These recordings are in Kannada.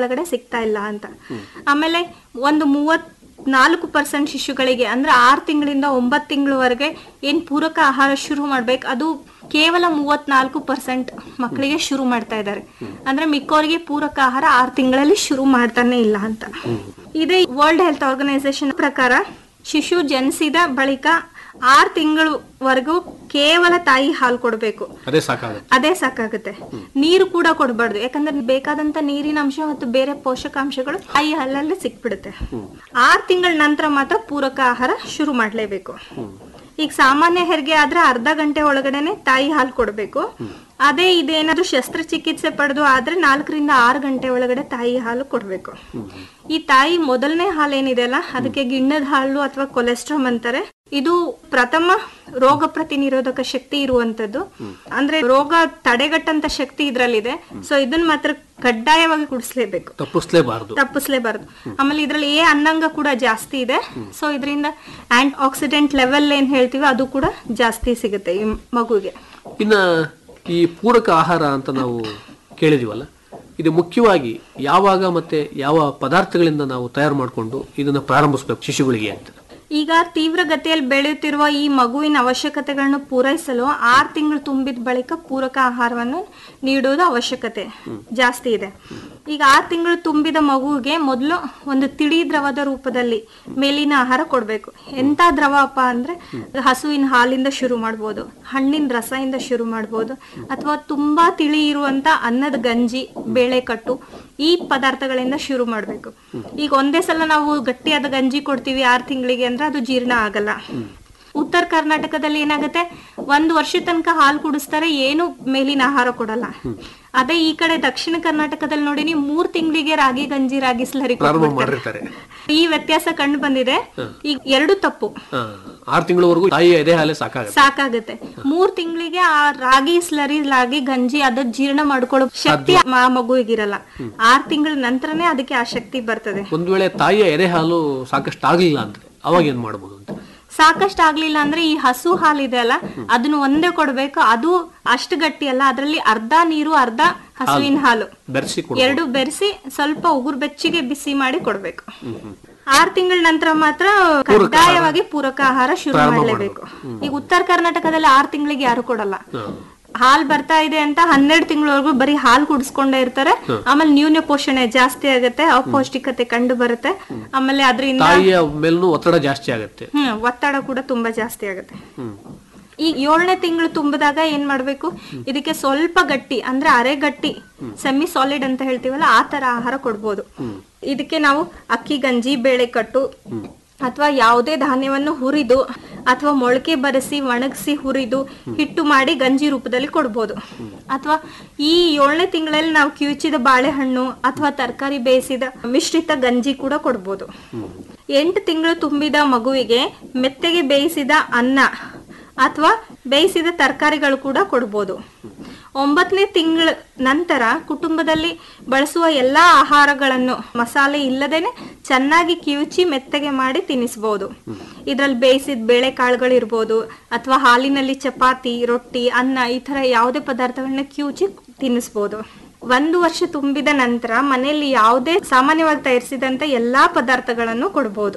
ಒಳಗಡೆ ಸಿಗ್ತಾ ಇಲ್ಲ ಅಂತ ಆಮೇಲೆ ಒಂದು ಮೂವತ್ ನಾಲ್ಕು ಪರ್ಸೆಂಟ್ ಶಿಶುಗಳಿಗೆ ಅಂದ್ರೆ ಆರು ತಿಂಗಳಿಂದ ಒಂಬತ್ತು ತಿಂಗಳವರೆಗೆ ಏನ್ ಪೂರಕ ಆಹಾರ ಶುರು ಮಾಡ್ಬೇಕು ಅದು ಕೇವಲ ಮೂವತ್ನಾಲ್ಕು ಪರ್ಸೆಂಟ್ ಮಕ್ಕಳಿಗೆ ಶುರು ಮಾಡ್ತಾ ಇದ್ದಾರೆ ಅಂದ್ರೆ ಮಿಕ್ಕವರಿಗೆ ಪೂರಕ ಆಹಾರ ಆರು ತಿಂಗಳಲ್ಲಿ ಶುರು ಮಾಡ್ತಾನೆ ಇಲ್ಲ ಅಂತ ಇದೇ ವರ್ಲ್ಡ್ ಹೆಲ್ತ್ ಆರ್ಗನೈಸೇಷನ್ ಪ್ರಕಾರ ಶಿಶು ಜನಿಸಿದ ಬಳಿಕ ಆರು ತಿಂಗಳವರೆಗೂ ಕೇವಲ ತಾಯಿ ಹಾಲು ಕೊಡಬೇಕು ಅದೇ ಸಾಕಾಗುತ್ತೆ ಅದೇ ಸಾಕಾಗುತ್ತೆ ನೀರು ಕೂಡ ಕೊಡಬಾರ್ದು ಯಾಕಂದ್ರೆ ಬೇಕಾದಂತ ನೀರಿನ ಅಂಶ ಮತ್ತು ಬೇರೆ ಪೋಷಕಾಂಶಗಳು ತಾಯಿ ಹಾಲಲ್ಲಿ ಸಿಕ್ಬಿಡುತ್ತೆ ಆರ್ ತಿಂಗಳ ನಂತರ ಮಾತ್ರ ಪೂರಕ ಆಹಾರ ಶುರು ಮಾಡ್ಲೇಬೇಕು ಈಗ ಸಾಮಾನ್ಯ ಹೆರಿಗೆ ಆದ್ರೆ ಅರ್ಧ ಗಂಟೆ ಒಳಗಡೆನೆ ತಾಯಿ ಹಾಲು ಕೊಡಬೇಕು ಅದೇ ಇದೇನಾದ್ರೂ ಶಸ್ತ್ರಚಿಕಿತ್ಸೆ ಪಡೆದು ಆದ್ರೆ ನಾಲ್ಕರಿಂದ ಆರು ಗಂಟೆ ಒಳಗಡೆ ತಾಯಿ ಹಾಲು ಕೊಡಬೇಕು ಈ ತಾಯಿ ಮೊದಲನೇ ಹಾಲು ಏನಿದೆಯಲ್ಲ ಅದಕ್ಕೆ ಗಿಣ್ಣದ ಹಾಲು ಅಥವಾ ಕೊಲೆಸ್ಟ್ರಾಮ್ ಅಂತಾರೆ ಇದು ಪ್ರಥಮ ರೋಗ ಪ್ರತಿನಿರೋಧಕ ಶಕ್ತಿ ಇರುವಂತದ್ದು ಅಂದ್ರೆ ರೋಗ ತಡೆಗಟ್ಟಂತ ಶಕ್ತಿ ಇದ್ರಲ್ಲಿದೆ ಸೊ ಇದನ್ನ ಮಾತ್ರ ಕಡ್ಡಾಯವಾಗಿ ಕುಡಿಸ್ಲೇಬೇಕು ತಪ್ಪಿಸ್ಲೇಬಾರದು ತಪ್ಪಿಸ್ಲೇಬಾರ್ದು ಆಮೇಲೆ ಇದ್ರಲ್ಲಿ ಎ ಅನ್ನಂಗ ಕೂಡ ಜಾಸ್ತಿ ಇದೆ ಸೊ ಇದರಿಂದ ಆಂಟಿ ಆಕ್ಸಿಡೆಂಟ್ ಲೆವೆಲ್ ಏನ್ ಹೇಳ್ತೀವಿ ಅದು ಕೂಡ ಜಾಸ್ತಿ ಸಿಗುತ್ತೆ ಈ ಮಗುಗೆ ಇನ್ನ ಈ ಪೂರಕ ಆಹಾರ ಅಂತ ನಾವು ಕೇಳಿದೀವಲ್ಲ ಇದು ಮುಖ್ಯವಾಗಿ ಯಾವಾಗ ಮತ್ತೆ ಯಾವ ಪದಾರ್ಥಗಳಿಂದ ನಾವು ತಯಾರು ಮಾಡಿಕೊಂಡು ಇದನ್ನ ಪ್ರಾರಂಭಿಸ್ಬೇಕು ಶಿಶುಗಳಿಗೆ ಅಂತ ಈಗ ತೀವ್ರ ಗತಿಯಲ್ಲಿ ಬೆಳೆಯುತ್ತಿರುವ ಈ ಮಗುವಿನ ಅವಶ್ಯಕತೆಗಳನ್ನು ಪೂರೈಸಲು ಆರು ತಿಂಗಳು ತುಂಬಿದ ಬಳಿಕ ಪೂರಕ ಆಹಾರವನ್ನು ನೀಡುವುದು ಅವಶ್ಯಕತೆ ಜಾಸ್ತಿ ಇದೆ ಈಗ ಆರು ತಿಂಗಳು ತುಂಬಿದ ಮಗುವಿಗೆ ಮೊದಲು ಒಂದು ತಿಳಿ ದ್ರವದ ರೂಪದಲ್ಲಿ ಮೇಲಿನ ಆಹಾರ ಕೊಡಬೇಕು ಎಂತ ದ್ರವ ಅಪ್ಪ ಅಂದ್ರೆ ಹಸುವಿನ ಹಾಲಿಂದ ಶುರು ಮಾಡ್ಬೋದು ಹಣ್ಣಿನ ರಸದಿಂದ ಶುರು ಮಾಡ್ಬೋದು ಅಥವಾ ತುಂಬಾ ತಿಳಿ ಇರುವಂತ ಅನ್ನದ ಗಂಜಿ ಬೇಳೆ ಕಟ್ಟು ಈ ಪದಾರ್ಥಗಳಿಂದ ಶುರು ಮಾಡ್ಬೇಕು ಈಗ ಒಂದೇ ಸಲ ನಾವು ಗಟ್ಟಿಯಾದ ಗಂಜಿ ಕೊಡ್ತೀವಿ ಆರು ತಿಂಗಳಿಗೆ ಅಂದ್ರೆ ಅದು ಜೀರ್ಣ ಆಗಲ್ಲ ಉತ್ತರ ಕರ್ನಾಟಕದಲ್ಲಿ ಏನಾಗುತ್ತೆ ಒಂದು ವರ್ಷ ತನಕ ಹಾಲು ಕುಡಿಸ್ತಾರೆ ಏನು ಮೇಲಿನ ಆಹಾರ ಕೊಡಲ್ಲ ಅದೇ ಈ ಕಡೆ ದಕ್ಷಿಣ ಕರ್ನಾಟಕದಲ್ಲಿ ನೋಡಿ ನೀವು ಮೂರ್ ತಿಂಗಳಿಗೆ ರಾಗಿ ಗಂಜಿ ರಾಗಿ ಸ್ಲರಿ ಪ್ರಾರಂಭ ಮಾಡಿರ್ತಾರೆ ಈ ವ್ಯತ್ಯಾಸ ಕಂಡು ಬಂದಿದೆ ಈಗ ಎರಡು ತಪ್ಪು ಆ, ಆರು ತಿಂಗಳವರೆಗೂ ತಾಯಿಯ ಎದೆ ಹಾಲೆ ಸಾಕಾಗುತ್ತೆ ಸಾಕಾಗುತ್ತೆ ಮೂರ್ ತಿಂಗಳಿಗೆ ಆ ರಾಗಿ ಸ್ಲರಿ ರಾಗಿ ಗಂಜಿ ಅದ ಜೀರ್ಣ ಮಾಡ್ಕೊಳ್ಳೋ ಶಕ್ತಿ ಆ ಮಗುವಿಗಿರಲ್ಲ ಆರ್ ತಿಂಗಳ ನಂತರನೇ ಅದಕ್ಕೆ ಆ ಶಕ್ತಿ ಬರ್ತದೆ ಒಂದ್ ವೇಳೆ ತಾಯಿಯ ಎದೆ ಹಾಲು ಸಾಕಷ್ಟು ಆಗ್ಲಿಲ್ಲ ಅಂದ್ರೆ ಅವಾಗ ಏನ್ ಮಾಡ್ಬೋದು ಅಂತ ಸಾಕಷ್ಟು ಆಗ್ಲಿಲ್ಲ ಅಂದ್ರೆ ಈ ಹಸು ಹಾಲು ಇದೆ ಅಲ್ಲ ಅದನ್ನ ಒಂದೇ ಕೊಡ್ಬೇಕು ಅದು ಅಷ್ಟು ಗಟ್ಟಿ ಅಲ್ಲ ಅದ್ರಲ್ಲಿ ಅರ್ಧ ನೀರು ಅರ್ಧ ಹಸುವಿನ ಹಾಲು ಬೆರೆಸಿ ಕೊಡ ಎರಡು ಬೆರೆಸಿ ಸ್ವಲ್ಪ ಉಗುರು ಬೆಚ್ಚಿಗೆ ಬಿಸಿ ಮಾಡಿ ಕೊಡ್ಬೇಕು ಆರ್ ತಿಂಗಳ ನಂತರ ಮಾತ್ರ ಕಡ್ಡಾಯವಾಗಿ ಪೂರಕ ಆಹಾರ ಶುರು ಮಾಡಲೇಬೇಕು ಈಗ ಉತ್ತರ ಕರ್ನಾಟಕದಲ್ಲಿ ಆರ್ ತಿಂಗಳಿಗೆ ಯಾರು ಕೊಡಲ್ಲ ಹಾಲ್ ಬರ್ತಾ ಇದೆ ಅಂತ ಹನ್ನೆರಡು ತಿಂಗಳವರೆಗೂ ಬರೀ ಹಾಲ್ ಕುಡಿಸ್ಕೊಂಡೇ ಇರ್ತಾರೆ ಆಮೇಲೆ ನ್ಯೂನ ಪೋಷಣೆ ಜಾಸ್ತಿ ಆಗುತ್ತೆ ಅಪೌಷ್ಟಿಕತೆ ಕಂಡು ಬರುತ್ತೆ ಆಮೇಲೆ ಅದರಿಂದ ತಾಯಿಯ ಮೇಲೂ ಒತ್ತಡ ಜಾಸ್ತಿ ಆಗುತ್ತೆ ಹ್ಮ್ ಒತ್ತಡ ಕೂಡ ತುಂಬಾ ಜಾಸ್ತಿ ಆಗುತ್ತೆ ಈಗ ಏಳನೇ ತಿಂಗಳು ತುಂಬಿದಾಗ ಏನ್ ಮಾಡ್ಬೇಕು ಇದಕ್ಕೆ ಸ್ವಲ್ಪ ಗಟ್ಟಿ ಅಂದ್ರೆ ಅರೆ ಗಟ್ಟಿ ಸೆಮಿ ಸಾಲಿಡ್ ಅಂತ ಹೇಳ್ತೀವಲ್ಲ ಆ ತರ ಆಹಾರ ಕೊಡ್ಬೋದು ಇದಕ್ಕೆ ನಾವು ಅಕ್ಕಿ ಗಂಜಿ ಬೇಳೆ ಕಟ್ಟು ಅಥವಾ ಯಾವುದೇ ಧಾನ್ಯವನ್ನು ಹುರಿದು ಅಥವಾ ಮೊಳಕೆ ಬರೆಸಿ ಒಣಗಿಸಿ ಹುರಿದು ಹಿಟ್ಟು ಮಾಡಿ ಗಂಜಿ ರೂಪದಲ್ಲಿ ಕೊಡ್ಬೋದು ಅಥವಾ ಈ ಏಳನೇ ತಿಂಗಳಲ್ಲಿ ನಾವು ಕಿವುಚಿದ ಬಾಳೆಹಣ್ಣು ಅಥವಾ ತರಕಾರಿ ಬೇಯಿಸಿದ ಮಿಶ್ರಿತ ಗಂಜಿ ಕೂಡ ಕೊಡ್ಬೋದು ಎಂಟು ತಿಂಗಳು ತುಂಬಿದ ಮಗುವಿಗೆ ಮೆತ್ತಗೆ ಬೇಯಿಸಿದ ಅನ್ನ ಅಥವಾ ಬೇಯಿಸಿದ ತರಕಾರಿಗಳು ಕೂಡ ಕೊಡ್ಬೋದು ಒಂಬತ್ತನೇ ತಿಂಗಳ ನಂತರ ಕುಟುಂಬದಲ್ಲಿ ಬಳಸುವ ಎಲ್ಲಾ ಆಹಾರಗಳನ್ನು ಮಸಾಲೆ ಇಲ್ಲದೇನೆ ಚೆನ್ನಾಗಿ ಕಿವುಚಿ ಮೆತ್ತಗೆ ಮಾಡಿ ತಿನ್ನಿಸ್ಬೋದು ಇದ್ರಲ್ಲಿ ಬೇಯಿಸಿದ ಬೇಳೆಕಾಳುಗಳು ಇರ್ಬೋದು ಅಥವಾ ಹಾಲಿನಲ್ಲಿ ಚಪಾತಿ ರೊಟ್ಟಿ ಅನ್ನ ಈ ತರ ಯಾವುದೇ ಪದಾರ್ಥಗಳನ್ನ ಕಿವುಚಿ ತಿನ್ನಿಸ್ಬೋದು ಒಂದು ವರ್ಷ ತುಂಬಿದ ನಂತರ ಮನೆಯಲ್ಲಿ ಯಾವುದೇ ಸಾಮಾನ್ಯವಾಗಿ ತಯಾರಿಸಿದಂತ ಎಲ್ಲಾ ಪದಾರ್ಥಗಳನ್ನು ಕೊಡ್ಬೋದು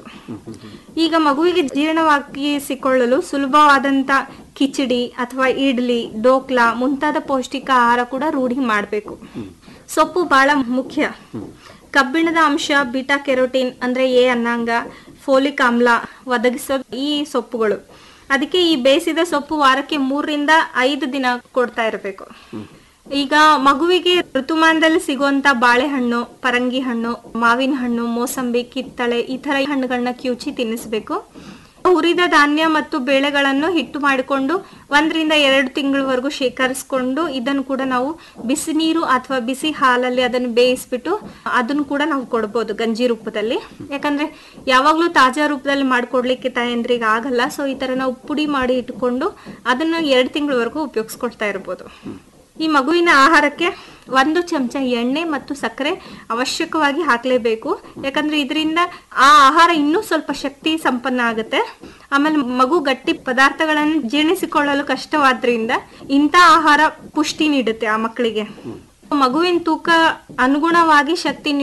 ಈಗ ಮಗುವಿಗೆ ಜೀರ್ಣವಾಗಿಸಿಕೊಳ್ಳಲು ಸುಲಭವಾದಂತ ಕಿಚಡಿ ಅಥವಾ ಇಡ್ಲಿ ಡೋಕ್ಲಾ ಮುಂತಾದ ಪೌಷ್ಟಿಕ ಆಹಾರ ಕೂಡ ರೂಢಿ ಮಾಡಬೇಕು ಸೊಪ್ಪು ಬಹಳ ಮುಖ್ಯ ಕಬ್ಬಿಣದ ಅಂಶ ಬಿಟಾ ಕೆರೋಟಿನ್ ಅಂದ್ರೆ ಎ ಅನ್ನಾಂಗ ಫೋಲಿಕ್ ಆಮ್ಲ ಒದಗಿಸೋ ಈ ಸೊಪ್ಪುಗಳು ಅದಕ್ಕೆ ಈ ಬೇಯಿಸಿದ ಸೊಪ್ಪು ವಾರಕ್ಕೆ ಮೂರರಿಂದ ಐದು ದಿನ ಕೊಡ್ತಾ ಇರಬೇಕು ಈಗ ಮಗುವಿಗೆ ಋತುಮಾನದಲ್ಲಿ ಸಿಗುವಂತ ಬಾಳೆಹಣ್ಣು ಪರಂಗಿ ಹಣ್ಣು ಮಾವಿನ ಹಣ್ಣು ಮೋಸಂಬಿ ಕಿತ್ತಳೆ ಈ ತರ ಹಣ್ಣುಗಳನ್ನ ಕಿವುಚಿ ತಿನ್ನಿಸ್ಬೇಕು ಹುರಿದ ಧಾನ್ಯ ಮತ್ತು ಬೇಳೆಗಳನ್ನು ಹಿಟ್ಟು ಮಾಡಿಕೊಂಡು ಒಂದರಿಂದ ಎರಡು ತಿಂಗಳವರೆಗೂ ಶೇಖರಿಸ್ಕೊಂಡು ಇದನ್ನು ಕೂಡ ನಾವು ಬಿಸಿ ನೀರು ಅಥವಾ ಬಿಸಿ ಹಾಲಲ್ಲಿ ಅದನ್ನು ಬೇಯಿಸ್ಬಿಟ್ಟು ಅದನ್ನು ಕೂಡ ನಾವು ಕೊಡ್ಬೋದು ಗಂಜಿ ರೂಪದಲ್ಲಿ ಯಾಕಂದ್ರೆ ಯಾವಾಗ್ಲೂ ತಾಜಾ ರೂಪದಲ್ಲಿ ಮಾಡ್ಕೊಡ್ಲಿಕ್ಕೆ ತಾಯಂದ್ರಿಗೆ ಆಗಲ್ಲ ಸೊ ಈ ತರ ನಾವು ಪುಡಿ ಮಾಡಿ ಇಟ್ಕೊಂಡು ಅದನ್ನ ಎರಡು ತಿಂಗಳವರೆಗೂ ಉಪಯೋಗಿಸ್ಕೊಳ್ತಾ ಇರ್ಬೋದು ಈ ಮಗುವಿನ ಆಹಾರಕ್ಕೆ ಒಂದು ಚಮಚ ಎಣ್ಣೆ ಮತ್ತು ಸಕ್ಕರೆ ಅವಶ್ಯಕವಾಗಿ ಹಾಕಲೇಬೇಕು ಯಾಕಂದ್ರೆ ಇದರಿಂದ ಆ ಆಹಾರ ಇನ್ನೂ ಸ್ವಲ್ಪ ಶಕ್ತಿ ಸಂಪನ್ನ ಆಗುತ್ತೆ ಆಮೇಲೆ ಮಗು ಗಟ್ಟಿ ಪದಾರ್ಥಗಳನ್ನು ಜೀರ್ಣಿಸಿಕೊಳ್ಳಲು ಕಷ್ಟವಾದ್ರಿಂದ ಇಂಥ ಆಹಾರ ಪುಷ್ಟಿ ನೀಡುತ್ತೆ ಆ ಮಕ್ಕಳಿಗೆ ಮಗುವಿನ ತೂಕ ಅನುಗುಣವಾಗಿ ಶಕ್ತಿ